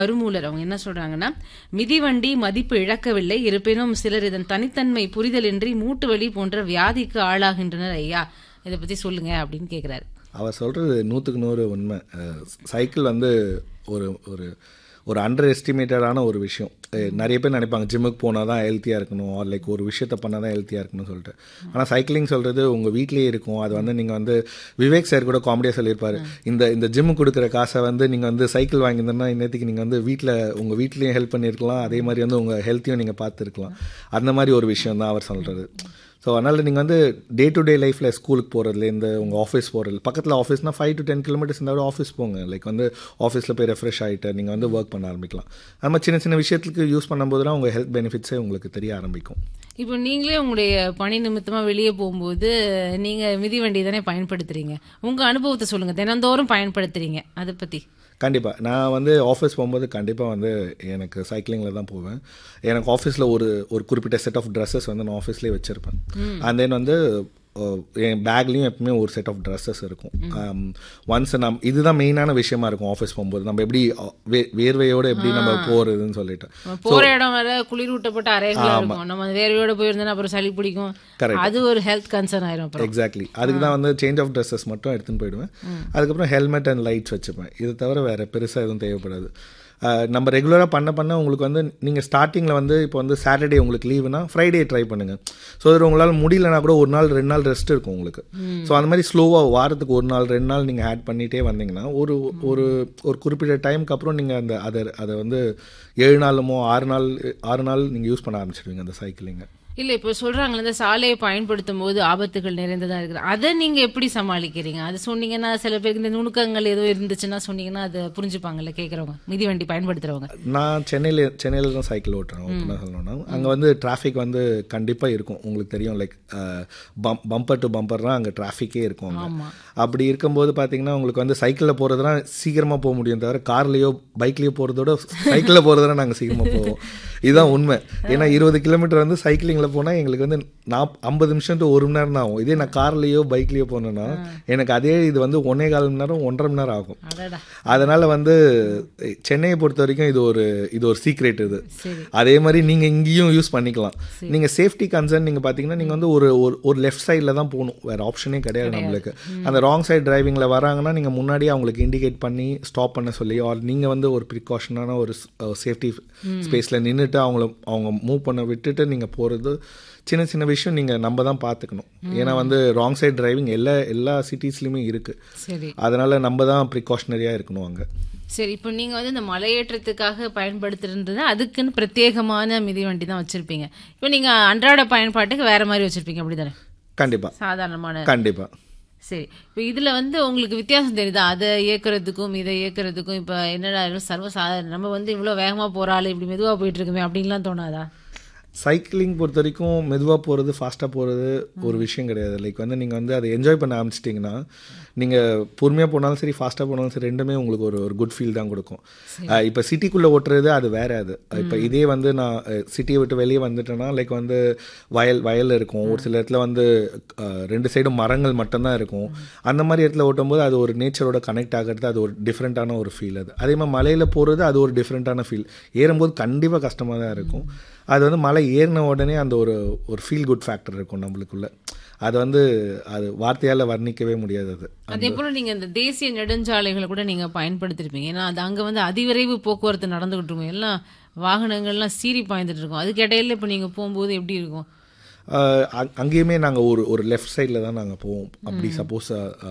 கருமூலர் அவங்க என்ன சொல்றாங்கன்னா மிதிவண்டி மதிப்பு இழக்கவில்லை இருப்பினும் சிலர் இதன் தனித்தன்மை புரிதலின்றி மூட்டு வலி போன்ற வியாதிக்கு ஆளாகின்றனர் ஐயா இதை பத்தி சொல்லுங்க அப்படின்னு கேக்குறாரு அவர் சொல்கிறது நூற்றுக்கு நூறு உண்மை அஹ், சைக்கிள் வந்து ஒரு ஒரு ஒரு அண்டர் எஸ்டிமேட்டடான ஒரு விஷயம் அஹ், நிறைய பேர் நினைப்பாங்க ஜிம்முக்கு போனால் தான் ஹெல்த்தியாக இருக்கணும் ஆர் லைக் ஒரு விஷயத்த பண்ணால் தான் ஹெல்த்தியாக இருக்கணும்னு சொல்லிட்டு ஆனால் சைக்கிளிங் சொல்கிறது உங்கள் வீட்லேயே இருக்கும் அது வந்து நீங்கள் வந்து விவேக் சார் கூட காமெடியாக சொல்லியிருப்பாரு இந்த இந்த ஜிம்மு கொடுக்குற காசை வந்து நீங்கள் வந்து சைக்கிள் வாங்கியிருந்தோன்னா இன்னத்துக்கு நீங்கள் வந்து வீட்டில் உங்கள் வீட்லேயும் ஹெல்ப் பண்ணியிருக்கலாம் அதே மாதிரி வந்து உங்கள் ஹெல்த்தையும் நீங்கள் பார்த்துருக்கலாம் அந்த மாதிரி ஒரு விஷயம் தான் அவர் சொல்கிறது ஸோ அதனால் நீங்கள் வந்து டே டு டே லைஃப்பில் ஸ்கூலுக்கு போகிறதுலேருந்து உங்கள் ஆஃபீஸ் போகிறது பக்கத்தில் ஆஃபீஸ்னால் ஃபைவ் டு டென் கிலோமீட்டர்ஸ் இருந்தாலும் ஆஃபீஸ் போங்க லைக் வந்து ஆஃபீஸில் போய் ரெஃப்ரெஷ் ஆகிட்டு நீங்கள் வந்து ஒர்க் பண்ண ஆரம்பிக்கலாம் அது மாதிரி சின்ன சின்ன விஷயத்துக்கு யூஸ் பண்ணும்போதுலாம் உங்கள் ஹெல்த் பெனிஃபிட்ஸே உங்களுக்கு தெரிய ஆரம்பிக்கும் இப்போ நீங்களே உங்களுடைய பணி நிமித்தமா வெளியே போகும்போது நீங்க மிதிவண்டி தானே பயன்படுத்துறீங்க உங்க அனுபவத்தை சொல்லுங்க தினந்தோறும் பயன்படுத்துறீங்க அதை பத்தி கண்டிப்பாக நான் வந்து ஆஃபீஸ் போகும்போது கண்டிப்பாக வந்து எனக்கு சைக்கிளிங்கில் தான் போவேன் எனக்கு ஆஃபீஸில் ஒரு ஒரு குறிப்பிட்ட செட் ஆஃப் ட்ரெஸ்ஸஸ் வந்து நான் ஆஃபீஸ்லேயே வச்சுருப்பேன் அண்ட் தென் வந்து அஹ், என் பேக்லேயும் எப்பவுமே ஒரு செட் ஆஃப் ட்ரெஸ்ஸஸ் இருக்கும் ஒன்ஸ் நம் இதுதான் மெயினான விஷயமா இருக்கும் ஆஃபீஸ் போகும்போது நம்ம எப்படி அஹ், வே- வேர்வையோட எப்படி நம்ம போகிறதுன்னு சொல்லிட்டு போற இடம் வர குளிரூட்டப்பட்ட அறைகளா இருக்கும் நம்ம வேர்வையோட போயிருந்தோம்னா அப்புறம் சளி பிடிக்கும் அது ஒரு ஹெல்த் கன்சர்ன் ஆயிரும் அப்புறம் எக்ஸாக்ட்லி அதுக்கு தான் வந்து சேஞ்ச் ஆஃப் ட்ரெஸ்ஸஸ் மட்டும் எடுத்துன்னு போயிடுவேன் அதுக்கப்புறம் ஹெல்மெட் அண்ட் லைட்ஸ் வச்சுப்பேன் இது தவிர வேறு பெருசாக எதுவும் தேவைப்படாது அஹ், நம்ம ரெகுலராக பண்ண பண்ண உங்களுக்கு வந்து நீங்கள் ஸ்டார்டிங்கில் வந்து இப்போ வந்து சாட்டர்டே உங்களுக்கு லீவுனா ஃப்ரைடே ட்ரை பண்ணுங்கள் ஸோ அது உங்களால் முடியலனா கூட ஒரு நாள் ரெண்டு நாள் ரெஸ்ட் இருக்கும் உங்களுக்கு ஸோ அந்த மாதிரி ஸ்லோவாக வாரத்துக்கு ஒரு நாள் ரெண்டு நாள் நீங்கள் ஆட் பண்ணிகிட்டே வந்தீங்கன்னா ஒரு ஒரு ஒரு குறிப்பிட்ட டைமுக்கு அப்புறம் நீங்கள் அந்த அதை அதை வந்து ஏழு நாளுமோ ஆறு நாள் ஆறு நாள் நீங்கள் யூஸ் பண்ண ஆரம்பிச்சிடுவீங்க அந்த சைக்கிளிங்கை இல்ல இப்ப சொல்றாங்களே இந்த சாலையை பயன்படுத்தும் போது ஆபத்துகள் நிறைந்ததா இருக்கு அதை நீங்க எப்படி சமாளிக்கிறீங்க அது சொன்னீங்கன்னா சில பேருக்கு இந்த நுணுக்கங்கள் ஏதோ இருந்துச்சுன்னா சொன்னீங்கன்னா அதை புரிஞ்சுப்பாங்கல்ல கேக்குறவங்க மிதிவண்டி பயன்படுத்துறவங்க நான் சென்னையில் சென்னையில் தான் சைக்கிள் ஓட்டுறேன் ஓப்பனாக சொல்லணும்னா அங்கே வந்து டிராஃபிக் வந்து கண்டிப்பாக இருக்கும் உங்களுக்கு தெரியும் லைக் பம்பர் டு பம்பர்லாம் அங்கே டிராஃபிக்கே இருக்கும் அங்க. அப்படி இருக்கும்போது பார்த்தீங்கன்னா உங்களுக்கு வந்து சைக்கிளில் போகிறதுனா சீக்கிரமாக போக முடியும் தவிர கார்லேயோ பைக்லேயோ போகிறதோட சைக்கிளில் போகிறதுனா நாங்கள் சீக்கிரமாக போவோம் இதுதான் உண்மை ஏன்னா இருபது கிலோமீட்டர் வந்து சைக்கிளிங்கில் போனால் எங்களுக்கு வந்து நாப் ஐம்பது நிமிஷம் to ஒரு மணி நேரம் தான் ஆகும் இதே நான் கார்லேயோ பைக்லேயோ போனேன்னா எனக்கு அதே இது வந்து ஒன்னே கால் மணி நேரம் ஒன்றரை மணி நேரம் ஆகும் அடடா அதனால வந்து சென்னையை பொறுத்த வரைக்கும் இது ஒரு இது ஒரு சீக்ரெட் இது சரி அதே மாதிரி நீங்க இங்கேயும் யூஸ் பண்ணிக்கலாம் நீங்க சேஃப்டி கன்சர்ன் நீங்க பாத்தீங்கன்னா நீங்க வந்து ஒரு ஒரு- ஒரு லெஃப்ட் சைடில் தான் போகணும் வேற ஆப்ஷனே கிடையாது நம்மளுக்கு அந்த ராங் சைடு டிரைவிங்ல வராங்கன்னா நீங்க முன்னாடியே அவங்களுக்கு இண்டிகேட் பண்ணி ஸ்டாப் பண்ண சொல்லி ஆர் நீங்க வந்து ஒரு ப்ரிகாஷனான ஒரு சேஃப்டி ஸ்பேஸ்ல நின்றுட்டு அவங்கள அவங்க மூவ் பண்ண விட்டுட்டு நீங்க போறது சின்ன சின்ன விஷயம் நீங்க நம்ம தான் பார்த்துக்கணும் ஏன்னா வந்து ராங் சைடு டிரைவிங் எல்லா எல்லா சிட்டிஸ்லயுமே இருக்கு சரி அதனால நம்ம தான் ப்ரிகாஷனரியா இருக்கணும் அங்க சரி இப்போ நீங்க வந்து இந்த மலையேற்றத்துக்காக பயன்படுத்துறது அதுக்குன்னு பிரத்யேகமான மிதிவண்டி தான் வச்சிருப்பீங்க இப்போ நீங்க அன்றாட பயன்பாட்டுக்கு வேற மாதிரி வச்சிருப்பீங்க அப்படிதானே கண்டிப்பா சாதாரணமான கண்டிப்பா சரி இப்போ இதுல வந்து உங்களுக்கு வித்தியாசம் தெரியுதா அதை இயக்குறதுக்கும் இதை இயக்குறதுக்கும் இப்போ என்னடா இது சர்வசாதாரண நம்ம வந்து இவ்வளோ வேகமா போறாள் இப்படி மெதுவா போயிட்டு இருக்குமே அப்படின்லாம் தோணாதா சைக்கிளிங் பொறுத்த வரைக்கும் மெதுவாக போகிறது ஃபாஸ்ட்டாக போகிறது ஒரு விஷயம் கிடையாது லைக் வந்து நீங்கள் வந்து அதை என்ஜாய் பண்ண ஆரம்பிச்சிட்டிங்கன்னா நீங்கள் பொறுமையாக போனாலும் சரி ஃபாஸ்ட்டாக போனாலும் சரி ரெண்டுமே உங்களுக்கு ஒரு ஒரு குட் ஃபீல் தான் கொடுக்கும் இப்போ சிட்டிக்குள்ளே ஓட்டுறது அது வேற அது இப்போ இதே வந்து நான் சிட்டியை விட்டு வெளியே வந்துட்டேன்னா லைக் வந்து வயல் வயல் இருக்கும் ஒரு சில இடத்துல வந்து அஹ், ரெண்டு சைடும் மரங்கள் மட்டும்தான் இருக்கும் அந்த மாதிரி இடத்துல ஓட்டும்போது அது ஒரு நேச்சரோட கனெக்ட் ஆகிறது அது ஒரு டிஃப்ரெண்ட்டான ஒரு ஃபீல் அது அதே மாதிரி மலையில் போகிறது அது ஒரு டிஃப்ரெண்ட்டான ஃபீல் ஏறும்போது கண்டிப்பாக கஷ்டமாக தான் இருக்கும் அது வந்து மலை ஏறின உடனே அந்த ஒரு ஒரு ஃபீல் குட் ஃபேக்டர் இருக்கும் நம்மளுக்குள்ள அது வந்து அது வார்த்தையால் வர்ணிக்கவே முடியாது அது அதே போல நீங்க இந்த தேசிய நெடுஞ்சாலைகளை கூட நீங்க பயன்படுத்திருப்பீங்க ஏன்னா அது அங்க வந்து அதிவிரைவு போக்குவரத்து நடந்துகிட்டு இருக்கும் எல்லாம் வாகனங்கள்லாம் சீறி பாய்ந்துட்டு இருக்கும் அதுக்கு இடையில இப்போ நீங்க போகும்போது எப்படி இருக்கும் ஆஹ் அங்- அங்கேயுமே நாங்கள் ஒரு ஒரு லெஃப்ட் சைடில் தான் நாங்கள் போவோம் அப்படி சப்போஸ்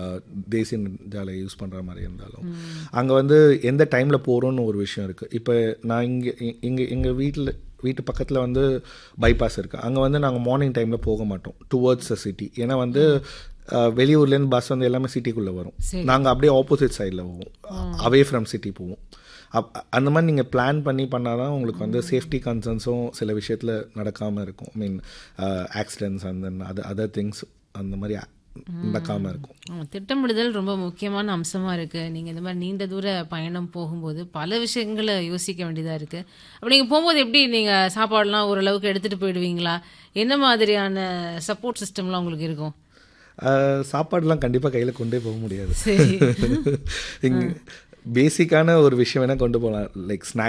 தேசிய நெடுஞ்சாலை யூஸ் பண்ணுற மாதிரி இருந்தாலும் அங்கே வந்து எந்த டைமில் போகிறோன்னு ஒரு விஷயம் இருக்குது இப்போ நான் இங்கே இங்கே எங்கள் வீட்டில் வீட்டு பக்கத்தில் வந்து பைபாஸ் இருக்குது அங்கே வந்து நாங்கள் மார்னிங் டைமில் போக மாட்டோம் டுவர்ட்ஸ் த சிட்டி ஏன்னா வந்து ஆஹ் வெளியூர்லேருந்து பஸ் வந்து எல்லாமே சிட்டிக்குள்ளே வரும் நாங்கள் அப்படியே ஆப்போசிட் சைடில் போவோம் அவே ஃப்ரம் சிட்டி போவோம் அப் அந்த மாதிரி நீங்கள் பிளான் பண்ணி பண்ணால் தான் உங்களுக்கு வந்து சேஃப்டி கன்சர்ன்ஸும் சில விஷயத்தில் நடக்காமல் இருக்கும் ஐ மீன் ஆக்சிடென்ட்ஸ் அந்த அது அதர் திங்ஸ் அந்த மாதிரி நடக்காமல் இருக்கும் ஆமா, திட்டமிடுதல் ரொம்ப முக்கியமான அம்சமா இருக்கு நீங்க இந்த மாதிரி நீண்ட தூர பயணம் போகும்போது பல விஷயங்களை யோசிக்க வேண்டியதா இருக்கு அப்ப நீங்க போகும்போது எப்படி நீங்க சாப்பாடுலாம் ஓரளவுக்கு எடுத்துட்டு போயிடுவீங்களா என்ன மாதிரியான சப்போர்ட் சிஸ்டம்லாம் உங்களுக்கு இருக்கும் ஆஹ் சாப்பாடுலாம் கண்டிப்பாக கையில் கொண்டே போக முடியாது சரி இங்கே பேசிக்கான ஒரு விஷயம் வேணால் கொண்டு போகலாம் லைக் ஸ்நாக்ஸ்